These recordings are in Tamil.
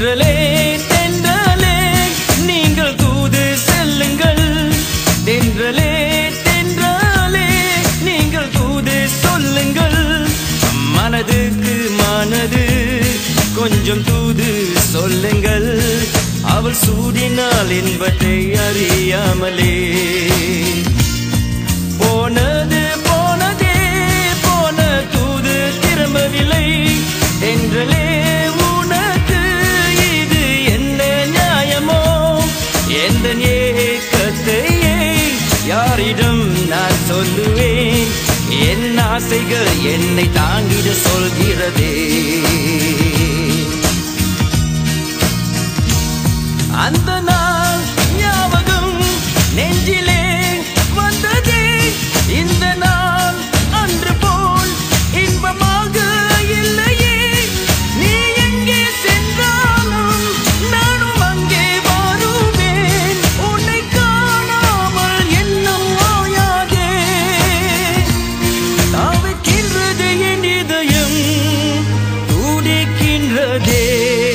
தென்றலே தென்றலே நீங்கள் தூது செல்லுங்கள் தென்றலே தென்றலே நீங்கள் தூது சொல்லுங்கள் மனதுக்கு மனது கொஞ்சம் தூது சொல்லுங்கள் அவள் சூடினால் இன்பத்தை அறியாமலே போனது போனதே போன தூது திரும்பவில்லை என்றலே உனக்கு இது என்ன நியாயமோ எந்த ஏக்கத்தையே யாரிடம் நான் சொல்லுவேன் என் ஆசைகள் என்னை தாங்கிட சொல்கிறதே அந்த நாள் ஞாபகம் நெஞ்சிலே வந்ததே இந்த நாள் அன்று போல் இன்பமாக இல்லையே நீ எங்கே சென்றாலும் நானும் அங்கே வருவேன் உன்னை காணாமல் எண்ணம் ஓயாதே தாவிக்கின்றது என் இதயம் துடிக்கின்றதே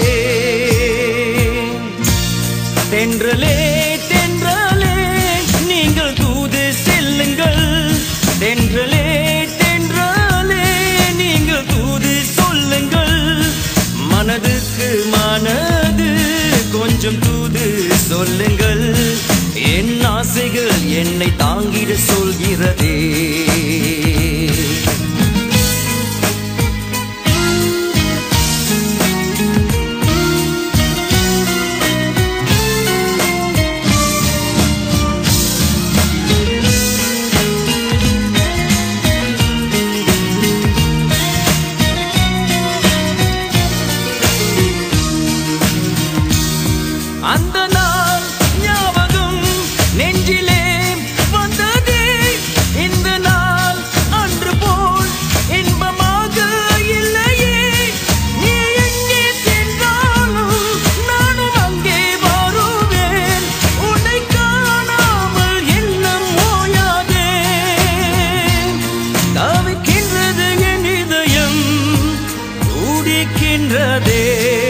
தென்றலே தென்றலே நீங்கள் தூது செல்லுங்கள் தென்றலே தென்றலே நீங்கள் தூது சொல்லுங்கள் மனதுக்கு மனது கொஞ்சம் தூது சொல்லுங்கள் என் ஆசைகள் என்னை தாங்கிட சொல்கிறதே அந்த நாள் ஞாபகம் நெஞ்சிலே வந்ததே இந்த நாள் அன்று போல் இன்பமாக இல்லையே நீ எங்கே சென்றாலும் நானும் அங்கே வருவேன் உன்னை காணாமல் எண்ணம் ஓயாதே தவிக்கின்றது என் இதயம் துடிக்கின்றதே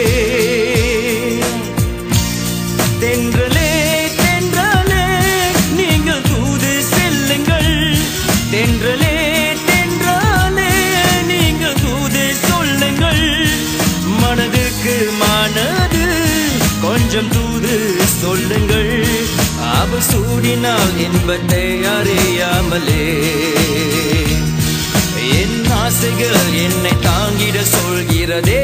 தென்றலே தென்றலே நீங்கள் தூது செல்லுங்கள் தென்றலே தென்றலே நீங்கள் தூது சொல்லுங்கள் மனதுக்கு மனது கொஞ்சம் தூது சொல்லுங்கள் அவ சூடினால் இன்பத்தை அறியாமலே என் ஆசைகள் என்னை தாங்கிட சொல்கிறதே